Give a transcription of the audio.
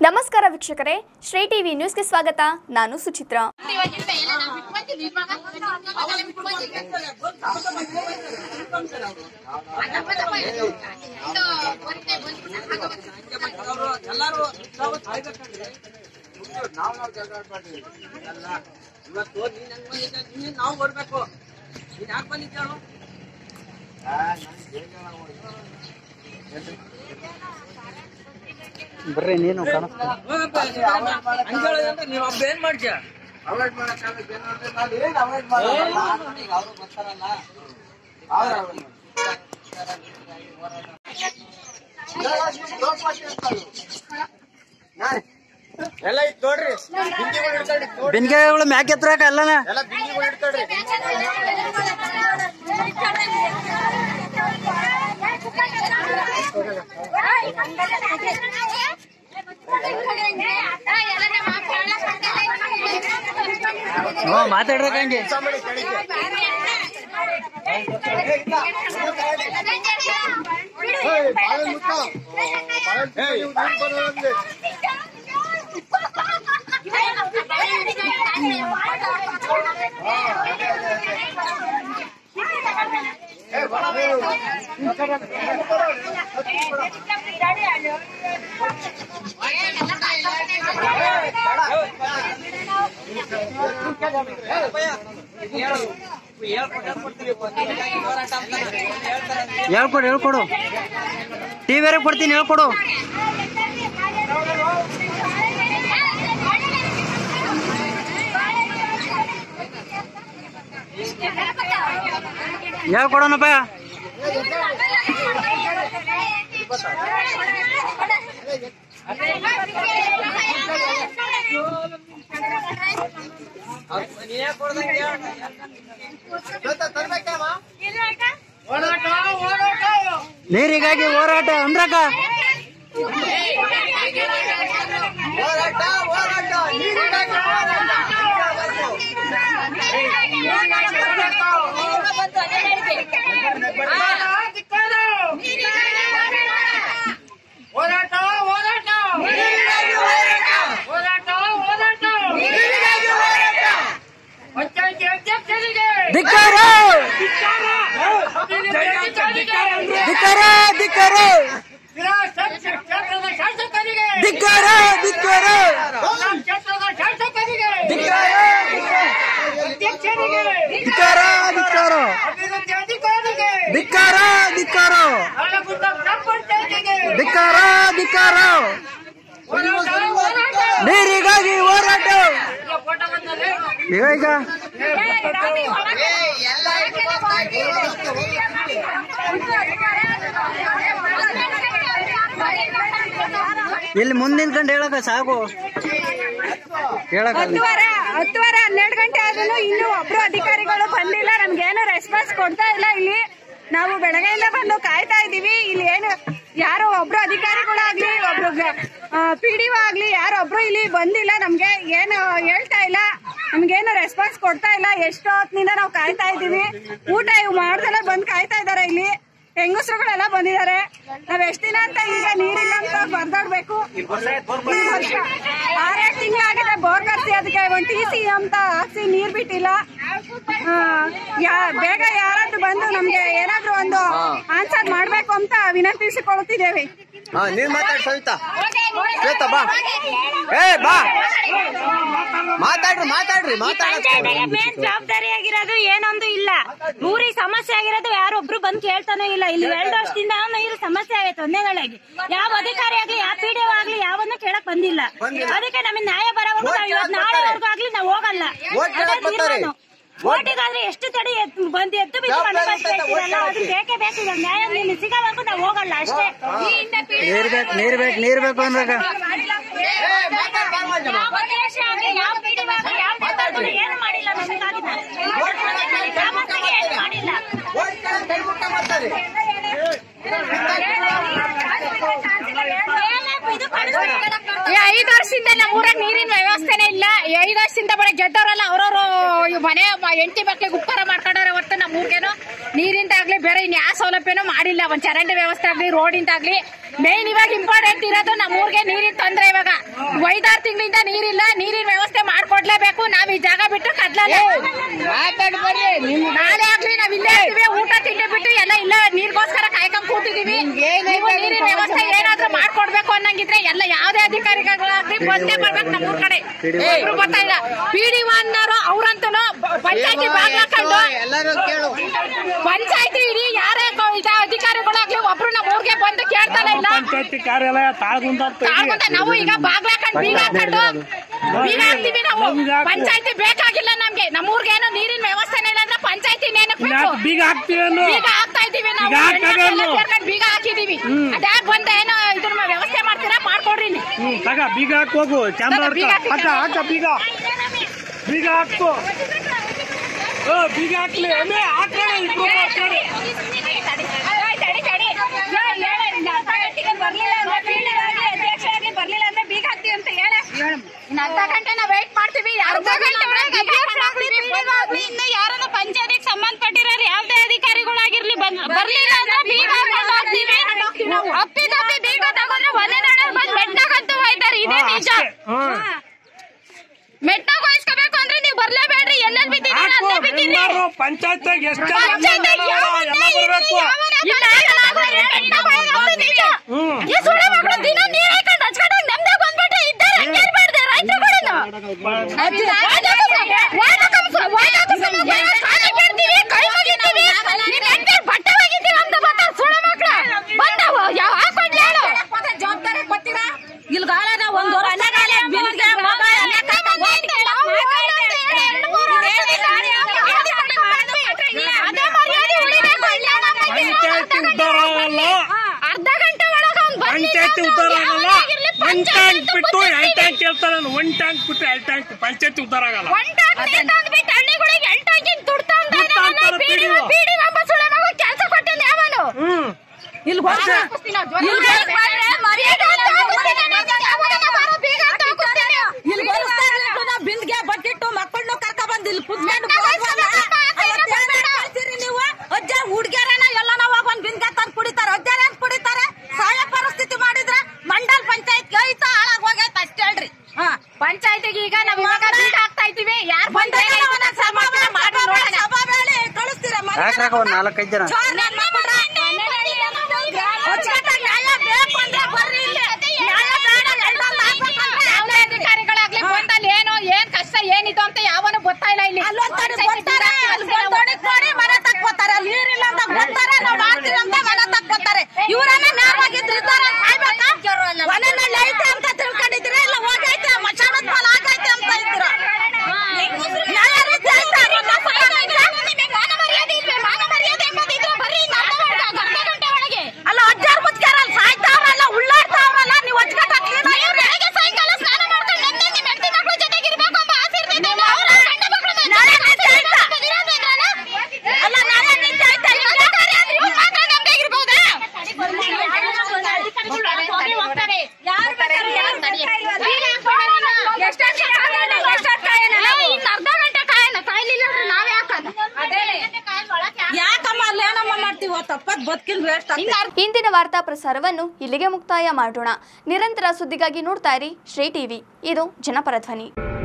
ನಮಸ್ಕಾರ ವೀಕ್ಷಕರೇ ಶ್ರೀ ಟಿವಿ ನ್ಯೂಸ್ಗೆ ಸ್ವಾಗತ ನಾನು ಸುಚಿತ್ರಾ ಎಲ್ಲಾರು ನಾವು ನಾವು ಜಗಳ ಆಡ್ಬಾರ್ದು ಎಲ್ಲ ಇವತ್ತು ನೀನ್ ಹೆಂಗ್ ಬಂದಿದ್ದೆ ನೀನ್ ನಾವು ಬರ್ಬೇಕು ನೀನ್ ಯಾಕೆ ಬಂದಿದ್ದೆ ಹೇಳು ಬರ್ರಿ ನೀನು ಕಾಣಿಸ್ತಾ ಹೋಗಪ್ಪ, ಹಂಗ್ ಹೇಳೋದಂದ್ರೆ ನೀವ್ ಒಬ್ಬ ಏನ್ ಮಾಡ್ತೀಯ ಅವಾಯ್ಡ್ ಮಾಡಕ್ಕಾಗತ್ತೆ ಏನಾದ್ರೆ ನಾನು ಏನ್ ಅವಾಯ್ಡ್ ಮಾಡಲ್ಲ ಅವರು ಬರ್ತಾರಲ್ಲ ಅವ್ರು avoid ಮಾಡ್ತಾರೆ. ಎಲ್ಲ ಇತ್ತು ನೋಡ್ರಿ ಬಿಂದಿಗಳು ಹಿಡ್ಕೊಳ್ರಿ ನೋಡ್ರಿ. ಬೆನ್ಕಾಯಿಗಳು ಮ್ಯಾಕ್ ಎತ್ತರಾಕ ಅಲ್ಲನ ಎಲ್ಲ ಬಿಂದಿಗಳು ಹಿಡ್ಕೊಳ್ರಿ ಹ್ಞೂ ಮಾತಾಡ್ರಕ ಹಂಗೆ ಸಾಂಬಾರಿ ಕೆಳಗೆ. ಏಯ್, ಬಾಳೆಹಣ್ಣು ಮುಟ್ಟ. ಏಯ್, ಇವ್ರು ನೀರ್ ಬರೋದು ಅಂದೆ. ಏಯ್, ಬಾ, ಬಾ. ಹೇಳ್ಕೊಡು ಹೇಳ್ಕೊಡು ಟಿ ಬೇರೆ ಕೊಡ್ತೀನಿ ಹೇಳ್ಕೊಡು ಹೇಳ್ಕೊಡೋಣಪ್ಪ ನೀನೇ ಕೊಡ್ದಂಗೆ ಹೇಳು. ನೀರಿಗಾಗಿ ಹೋರಾಟ ಅಂದ್ರಕ ಹೋರಾಟ ಹೋರಾಟ ನೀರಿಗಾಗಿ ಹೋರಾಟ ಹೋರಾಟ ಹೋರಾಟ ಹೋರಾಟ ಹೋರಾಟ ಪಂಚಾಯತಿ ಅಧ್ಯಕ್ಷರಿಗೆ ಧಿಕ್ಕಾರ ಅಧಿಕಾರಿಗೆ ಧಿಕ್ಕಾರ ಧಿಕ್ಕಾರ ಕ್ಷೇತ್ರದ ಶಾಸಕರಿಗೆ ಧಿಕ್ಕಾರ ಧಿಕ್ಕಾರ ಕ್ಷೇತ್ರದ ಶಾಸಕರಿಗೆ ಧಿಕ್ಕಾರ ಅಧ್ಯಕ್ಷರಿಗೆ ಧಿಕ್ಕಾರ ಧಿಕ್ಕಾರ ಅಭಿವೃದ್ಧಿ ಅಧಿಕಾರಿಗೆ ಧಿಕ್ಕಾರ ಧಿಕ್ಕಾರ ಆಲಗುಡ್ಡ ಗ್ರಾಮ ಪಂಚಾಯತಿಗೆ ಧಿಕ್ಕಾರ ಧಿಕ್ಕಾರ ಹೋರಾಟ ಹೋರಾಟ ನೀರಿಗಾಗಿ ಹೋರಾಟ ಇಲ್ಲ, ಫೋಟೋ ಬಂದದೆ ಈಗ ಈಗ ಇಲ್ಲಿ ಮುಂದಿನ ಕಂಡು ಹೇಳಕ ಸಾಕು ಹೇಳಕ ಹತ್ತುವರೆ ಹತ್ತುವರೆ ಹನ್ನೆರಡು ಗಂಟೆ ಆದ್ರೂ ಇನ್ನೂ ಒಬ್ರು ಅಧಿಕಾರಿಗಳು ಬಂದಿಲ್ಲ ನಮ್ಗೇನು ರೆಸ್ಪಾನ್ಸ್ ಕೊಡ್ತಾ ಇಲ್ಲ ಇಲ್ಲಿ ನಾವು ಬೆಳಗ್ಗೆಯಿಂದ ಬಂದು ಕಾಯ್ತಾ ಇದೀವಿ ಇಲ್ಲಿ ಏನು ಯಾರೋ ಒಬ್ರು ಅಧಿಕಾರಿಗಳಾಗ್ಲಿ ಒಬ್ರು ಪಿ ಡಿ ಆಗ್ಲಿ ಯಾರೊಬ್ರು ಇಲ್ಲಿ ಬಂದಿಲ್ಲ ನಮ್ಗೆ ಏನು ಹೇಳ್ತಾ ಇಲ್ಲ ನಮ್ಗೇನು ರೆಸ್ಪಾನ್ಸ್ ಕೊಡ್ತಾ ಇಲ್ಲ ಎಷ್ಟು ಹೊತ್ತಿನಿಂದ ನಾವು ಕಾಯ್ತಾ ಇದೀವಿ ಊಟ ಇವ್ ಮಾಡ್ದಲ್ಲ ಬಂದು ಕಾಯ್ತಾ ಇದಾರೆ ಇಲ್ಲಿ ಹೆಂಗಸರುಗಳೆಲ್ಲ ಬಂದಿದ್ದಾರೆ ನಾವ್ ಎಷ್ಟ್ ದಿನ ಅಂತ ಈಗ ನೀರಿಲ್ಲ ಅಂತ ಬರ್ದಾಡ್ಬೇಕು ಈ ವರ್ಷ ಆರೇಳು ತಿಂಗಳಾಗಿದೆ ಬೋರ್ ಕರ್ಸಿ ಅದಕ್ಕೆ ಒಂದ್ ಟಿ ಸಿ ಅಂತ ಹಾಕ್ಸಿ ನೀರ್ ಬಿಟ್ಟಿಲ್ಲ ಆ, ಯಾ- ಬೇಗ ಯಾರಾದ್ರೂ ಬಂದು ನಮ್ಗೆ ಏನಾದ್ರೂ ಒಂದು ಆನ್ಸರ್ ಮಾಡ್ಬೇಕು ಅಂತ ವಿನಂತಿಸಿಕೊಳ್ಳುತ್ತಿದ್ದೇವೆ ಹಾ ನೀನ್ ಮಾತಾಡಿ ಸವಿತಾ ಶ್ವೇತಾ ಬಾ ಏ ಬಾ ಮಾತಾಡ್ರಿ ಮಾತಾಡ್ರಿ ಪಂಚಾಯತಿಗೆ ಮೇನ್ ಜವಾಬ್ದಾರಿ ಆಗಿರೋದು ಏನೊಂದು ಇಲ್ಲ ಊರಿಗೆ ಸಮಸ್ಯೆ ಆಗಿರೋದು ಯಾರೊಬ್ರು ಬಂದು ಕೇಳ್ತಾನೆ ಇಲ್ಲ ಇಲ್ಲಿ ಎರಡು ವರ್ಷದಿಂದ ನೀರು ಸಮಸ್ಯೆ ಆಗೈತೆ ಒಂದೇಗಳಾಗಿ ಯಾವ ಅಧಿಕಾರಿ ಆಗ್ಲಿ ಯಾವ ಪಿಡಿಒ ಆಗ್ಲಿ ಯಾವನ್ನೂ ಕೇಳಕ್ ಬಂದಿಲ್ಲ ಅದಕ್ಕೆ ನಮಗೆ ನ್ಯಾಯ ಬರೋವರೆಗೂ ನಾವು ಇವತ್ತು ನಾಳೆವರೆಗೂ ಆಗ್ಲಿ ನಾವು ಹೋಗಲ್ಲ ಓಟ್ ಕೇಳಕ್ ಅದೇ ಬರ್ತಾರೆ. ತೀರ್ಮಾನ. ಓಟಿಗಾದ್ರೆ ಎಷ್ಟು ತಡೆ ಎತ್ತು ಬಂದು ಎದ್ದು ಬಿದ್ದು ಮನೆ ಜವಾಬ್ದಾರಿ ಬರ್ತಾ ಇರ್ತೈತೆ, ಓಟ್ ಇರ್ತೀರಲ್ಲ, ಅದು ಬೇಕೇ ಬೇಕು ಇವಾಗ ನ್ಯಾಯ ನಿಮ್ಗೆ ಸಿಗೋವರೆಗೂ ನಾವು ಹೋಗಲ್ಲ ಅಷ್ಟೇ ನೀರ್ ಬೇಕು ನೀರ್ ಬೇಕು ನೀರ್ ಬೇಕು ಅಂದ್ರಾಗ ಯಾವ ದೇಶ ಆಗ್ಲಿ, ಯಾವ PDO ಆಗ್ಲಿ, ಯಾವ ಬೇಕಾದ್ರೂ ಏನು ಮಾಡಿಲ್ಲ ನಮಗಾಗಿ ಗ್ರಾಮಸ್ಥರಿಗೆ ಏನು ಮಾಡಿಲ್ಲ ಇದು ಕಳಿಸ್ಬೇಕು. ಈ ಐದು ವರ್ಷದಿಂದ ನಮ್ಮ ಊರಾಗ ನೀರಿನ ವ್ಯವಸ್ಥೆನೇ ಇಲ್ಲ ಈ ಐದು ವರ್ಷದಿಂದ ಬರೀ ಗೆದ್ದವರೆಲ್ಲ ಅವ್ರವ್ರು ಮನೆ ಹೆಂಡತಿ ಮಕ್ಳಿಗೆ ಉಪಕಾರ ಮಾಡ್ಕೊಂಡವ್ರೆ ಹೊರತು ನಮ್ಮ ಊರ್ಗೇನು ನೀರಿಂದಾಗ್ಲಿ ಬೇರೆ ಇನ್ ಯಾವ ಸೌಲಭ್ಯನೂ ಮಾಡಿಲ್ಲ ಒಂದ್ ಚರಂಡಿ ವ್ಯವಸ್ಥೆ ಆಗ್ಲಿ ರೋಡಿಂದಾಗ್ಲಿ ಮೇನ್ ಇವಾಗ ಇಂಪಾರ್ಟೆಂಟ್ ಇರೋದು ನಮ್ಮೂರ್ಗೆ ನೀರಿನ ತೊಂದ್ರೆ ಇವಾಗ ಐದಾರು ತಿಂಗಳಿಂದ ನೀರಿಲ್ಲ ನೀರಿನ ವ್ಯವಸ್ಥೆ ಮಾಡ್ಕೊಡ್ಲೇಬೇಕು ನಾವ್ ಈ ಜಾಗ ಬಿಟ್ಟು ಕದ್ಲಲ್ಲ ನಾಳೆ ಆಗ್ಲಿ ನಾವ್ ಇಲ್ಲೇ ಇರ್ತೀವಿ ಊಟ ತಿಂಡಿ ಬಿಟ್ಟು ಎಲ್ಲ ಇಲ್ಲ ನೀರ್ಗೋಸ್ಕರ ಕಾಯ್ಕೊಂಡ್ ಕೂತಿದೀವಿ ನೀವು ನೀರಿನ ವ್ಯವಸ್ಥೆ ಏನಾದ್ರೂ ಮಾಡ್ಕೊಡ್ಬೇಕು ಅನ್ನಂಗಿದ್ರೆ ಎಲ್ಲ ಯಾವ್ದೇ ಅಧಿಕಾರಿಗಳಾಗ್ಲಿ ಬಂದೇ ಬರ್ಬೇಕು ನಮ್ಮೂರ್ ಕಡೆ ಒಬ್ರು ಬರ್ತಾ ಇಲ್ಲ ಪಿ ಡಿ ಅನ್ನೋರು ಅವ್ರಂತೂ ಪಂಚಾಯತಿ ಬಾಗ್ಲಾಕೊಂಡು ಎಲ್ಲರೂ ಕೇಳು ಪಂಚಾಯತಿ ಇಡೀ ಯಾರೇ ಕ- ಇದ ಅಧಿಕಾರಿಗಳಾಗ್ಲಿ ಒಬ್ರು ನಮ್ಮ ಊರ್ಗೆ ಬಂದು ಕೇಳ್ತಾನೆ ಇಲ್ಲ ಪಂಚಾಯತಿ ಕಾರ್ಯಾಲಯ ತಾಳ್ಗುಂದ ಅಂತ ಇದೆ. ಆಗುಂತ ನಾವು ಈಗ ಬಾಗ್ಲಾಕೊಂಡು ಬೀಗ ಹಾಕೊಂಡು ಬೀಗ ಹಾಕ್ತಿವಿ ನಾವು ನಮ್ಗೆ ಹಾಕು. ಪಂಚಾಯತಿ ಬೇಕಾಗಿಲ್ಲ ನಮ್ಗೆ ನಮ್ಮೂರ್ಗೆ ಏನೋ ನೀರಿನ ವ್ಯವಸ್ಥೆನೇ ಇಲ್ಲ ಅಂದ್ರೆ ಪಂಚಾಯತಿ ಏನಕ್ಕೆ ಬೇಕು ಯಾಕೆ ಬೀಗ ಹಾಕ್ತೀವಿ ಅನ್ನೋ? ಬೀಗ ಹಾಕ್ತಾ ಇದೀವಿ ನಾವು ಬೀಗ ಹಾಕಲ್ಲ ಹೆಣ್ಮಕ್ಳೆಲ್ಲ ಅನ್ನೋ? ಸೇರ್ಕೊಂಡು ಬೀಗ ಹಾಕಿದೀವಿ ಅದ್ಯಾಕ್ ಬಂದ ಏನೋ ಇದ್ರ ವ್ಯವಸ್ಥೆ ಮಾಡ್ತೀರಾ ಮಾಡ್ಕೊಡ್ರಿ ನೀವು. ಹ್ಮ್ ತಗ ಬೀಗ ಹಾಕ್ ಹೋಗು ಕ್ಯಾಮ್ರಾ ತಗ, ಬೀಗ ಹಾಕ ಹಾಕಿ. ಹಾಕ ಬೀಗ ಬೀಗ ಹಾಕು ಓ ಬೀಗ ಹಾಕ್ಲಿ ಅಮ್ಮೆ ಹಾಕೋಣ ಇಬ್ರು ಹಾಕೋಣ ಇನ್ನು ಅರ್ಧ ಗಂಟೆ ನಾವು ವೇಟ್ ಮಾಡ್ತೀವಿ ಅರ್ಧ ಗಂಟೆ ಒಳಗೆ ಇನ್ನು ಯಾರನ್ನ ಪಂಚಾಯತಿಗೆ ಸಂಬಂಧಪಟ್ಟಿರೋರು ಯಾವ್ದೇ ಅಧಿಕಾರಿಗಳಾಗಿರ್ಲಿ ಬನ್- ಬರ್ಲಿಲ್ಲ ಅಂದ್ರೆ ಬೀಗ ಹಾಕೊಂಡು ಹೋಗ್ತೀವಿ ಅಪ್ಪಿ ತಪ್ಪಿ ಬೀಗ ತಗೊಂಡ್ರೆ ಒಂದೇ ನಾಳೆ ಬಂದು ಮೆಟ್ನಾಗಂತೂ ಹೋಯ್ತಾರೆ ಇದೇ ನಿಜ ಹ್ಮ್ ಮೆಟ್ನಾಗ ವಹಿಸ್ಕೋಬೇಕು ಅಂದ್ರೆ ನೀವು ಬರ್ಲೇಬೇಡ್ರಿ ಎಲ್ಲೆಲ್ಲಿ ಬಿದ್ದೀರಿ ಹಾಕು ಅಲ್ಲೇ ಬಿದ್ದೀರಿ ಮೆಂಬರು ಪಂಚಾಯತ್ಯಾಗ ಎಷ್ಟು ಜನ ಪಂಚಾಯ್ತಿಗೆ ಎಲ್ಲ ಯಾವತ್ತೇ ಬರ್ಬೇಕು ಇರ್ಲಿ, ಯಾವನ ಇಲ್ಲ, ಮೆಟ್ನಾಗ ಹೋಗೋದು ನಿಜ. ಹ್ಮ್ ಈ ಸುಳ್ಳು ಮಕ್ಳು ದಿನ ನೀರ್ ಹಾಕೊಂಡು ಹಚ್ಕೊಂಡಾಗ ನಮ್ದೇ ಬಂದ್ಬಿಟ್ರೆ ಇದ್ದಾರೆ ಹಂಗೆ ಇರ್ಬಾರ್ದು ರೈತರುಗಳನ್ನು ಕೈ ಮುಗಿತೀವಿ ನಿನ್ ಹೆಂಡ್ತಿ ಬಟ್ಟೆ ಒಗಿತೀವಿ ಅಂತ ಬರ್ತಾರೆ ಸುಳ್ಳು ಮಕ್ಳು ಬಂದವು ಯಾವ ಹಾಕೊಂಡ್ಲಿ ಹೇಳು ಜವಾಬ್ದಾರಿ ಕೊಡ್ತೀರಾ ಇಲ್ಲಿ ಗಾಳ ನಾವು ಒಂದು ವರ್ಷಗಾಲ ಬಿಲ್ಗೆ ಮಗ ಲೆಕ್ಕ ಬಂದೈತೆ. ಎರಡು ಮೂರು ವರ್ಷದಿಂದ ಅದೇ ಮರ್ಯಾದೆ ಉಳಿಬೇಕು ಇಲ್ಲ ನಮಗೆ. ಪಂಚಾಯತಿ ಉದ್ಧಾರ ಆಗಲ್ಲ ಅರ್ಧ ಗಂಟೆ ಒಳಗೆ ಅವ್ನು ಬರ್ಲಿಲ್ಲ ಪಂಚಾಯತಿ ಅಂದ್ರೆ ಉದ್ಧಾರ ಯಾವನೇ ಆಗಲ್ಲ ಆಗಿರ್ಲಿ, ಒಂದ್ ಪಂಚಾಯ್ತಿ ಟ್ಯಾಂಕ್ ಬಿಟ್ಟು ಅಂತ ಎರಡ್ ಟ್ಯಾಂಕ್ ಕೇಳ್ತಾನೆ ಒಂದ್ ಟ್ಯಾಂಕ್ ಬಿಟ್ಟು ಎರಡ್ ಟ್ಯಾಂಕ್ ಪಂಚಾಯತಿ ಉದ್ಧಾರ ಆಗಲ್ಲ ಒಂದ್ ಟ್ಯಾಂಕ್ ನೀರ್ ತಂದ್ಬಿಟ್ಟು ಹಳ್ಳಿಗಳಿಗೆ ಎಂಟ್ ಟ್ಯಾಂಕಿನ್ ದುಡ್ಡು ತಗೊಂಡ್ ದುಡ್ಡು ತಗೊಂತಾರೆ ಬೀಡಿ PDO. ಬೀಡಿ ಒಬ್ಬ ಸುಳ್ಳೆ ಮಗು ಕೆಲ್ಸ ಕೊಟ್ಟಿಲ್ಲ ಯಾವನು ಹ್ಮ್ ಇಲ್ಲಿ ಬಂದ್ರೆ ಮರ್ಯಾದೆ ಅಂತ ಹಾಕ್ಬಿಡ್ತೀನಿ, ಮತ್ತೆ ಯಾವಾಗನ ಬರೋ ಬೀಗ ಅಂತ ಹಾಕ್ಬಿಡ್ತೀನಿ. ಇಲ್ಲಿ ಬಿಂದ್ಗೆ ಬಕೆಟ್ ಮಕ್ಕಳನ್ನು ಕರ್ಕ ಬಂದು ಇಲ್ಲಿ ಕುತ್ಕೊಂಡು ನೀವು ಅಜ್ಜ ಹುಡ್ಗ್ಯಾರನ ಎಲ್ಲ ನಾವು ಒಂದ್ ಬಿಂದ್ಗೆ ತಂದು ಕುಡಿತಾರ ಅಜ್ಜಾರ ಏನ್ ಕುಡಿತಾರೆ ಸಹಾಯ ಪರಿಸ್ಥಿತಿ ಮಾಡಿದ್ರ ಮಂಡಲ್ ಪಂಚಾಯತ್ ಐತ ಹಾಳಾಗ್ ಹೋಗೈತ ಅಷ್ಟ ಹೇಳ್ರಿ ಪಂಚಾಯತಿಗೆ ಈಗ ನಾವ್ ಇವಾಗ ಬೀಗ ಹಾಕ್ತಾ ಇದೀವಿ ಯಾರು ಬಂದ್ರೆ ಮಾಡಿ ನೋಡೋಣ ಕಳಿಸ್ತೀರ ಯಾಕ್ರಾಕ ಒಂದ್ ನಾಲ್ಕೈದು ಜನ ಯಾವ್ದೇ ಅಧಿಕಾರಿಗಳಾಗ್ಲಿ ಬಂದಲ್ಲಿ ಏನು ಏನ್ ಕಷ್ಟ ಏನಿದು ಅಂತ ಯಾವನು ಗೊತ್ತಾ ಇಲ್ಲ ಇಲ್ಲಿ ನೀರಿಲ್ಲ ಅಂತ ಗೊತ್ತಾರೆ ನಾವು ಮಾಡ್ತೀವಿ ಅಂತ ಮನೆ ತಕ್ಕೋತಾರೆ ಇವರನ್ನ ನೇರವಾಗಿದ್ರು ಇದ್ದಾರೆ ಅಂತ ಕಾಯ್ಬೇಕಾ ಮನೆಯಲ್ಲಿ ಐತೆ ಅಂತ ತಿಳ್ಕೊಂಡಿದ್ರೆ ಇಲ್ಲ ಹೋಗೈತೆ ಮಶಾನದ ಪಾಲ್ ಆಗೈತೆ ಅಂತ ಇದ್ರ ನ್ಯಾಯ ರೀತಿ ಐತೆ ಅದನ್ನ ಸಾಕಾಗಿಲ್ಲ. ಅಲ್ಲ ಅಜ್ಜಾರ್ ಮುಚ್ಚಾರಲ್ಲ ಸಾಯ್ತಾವ್ರಲ್ಲ ಉಳ್ಳಾಡ್ತಾವ್ರಲ್ಲ ನೀವು ಹಚ್ಕೊತ ಸಾಯಂಕಾಲ ಸ್ನಾನ ಮಾಡ್ಕೊಂಡು ನೆಮ್ಮದಿ ಹೆಂಡತಿ ಮಕ್ಳ ಜೊತೆಗೆ ಇರ್ಬೇಕು ಎಂಬ ಆಸೆ ಇರ್ತೈತೆ. ಅವ್ರ ಗಂಡ ಮಕ್ಳ ಮೇಲೆ ನಾಳೆ ನಿತ್ಯ ಆಯ್ತಾ? ಇರೋದಿದ್ರಲ್ಲ? ಅಲ್ಲ ನಾಳೆ ನಿತ್ಯ ಆಯ್ತಾ ಇವಾಗ? ಅಧಿಕಾರಿ ಆದ್ರೆ ಇವ್ರು ಮಾತ್ರ ನೆಮ್ಮದಿಯಾಗಿರ್ಬೋದಾ? ಎಷ್ಟೊತ್ತಿಗೆ ಕಾಯೋಣ? ಎಷ್ಟೊತ್ತು ಕಾಯೋಣ ನಾವು? ಇನ್ನು ಅರ್ಧ ಗಂಟೆ ಕಾಯೋಣ ಕಾಯ್ಲಿಲ್ಲ ಅಂದ್ರೆ ನಾವೇ ಹಾಕೋಣ ಯಾಕಮ್ಮ ಅಲ್ಲಿ ಏನಮ್ಮ ಮಾಡ್ತೀವೋ ತಪ್ಪದ್ ಬದುಕಿನ ವೇಸ್ಟ್ ಇಂದಿನ ವಾರ್ತಾ ಪ್ರಸಾರವನ್ನು ಇಲ್ಲಿಗೆ ಮುಕ್ತಾಯ ಮಾಡೋಣ ನಿರಂತರ ಸುದ್ದಿಗಾಗಿ ನೋಡ್ತಾ ಇರಿ ಶ್ರೀ ಟಿವಿ ಇದು ಜನಪರ ಧ್ವನಿ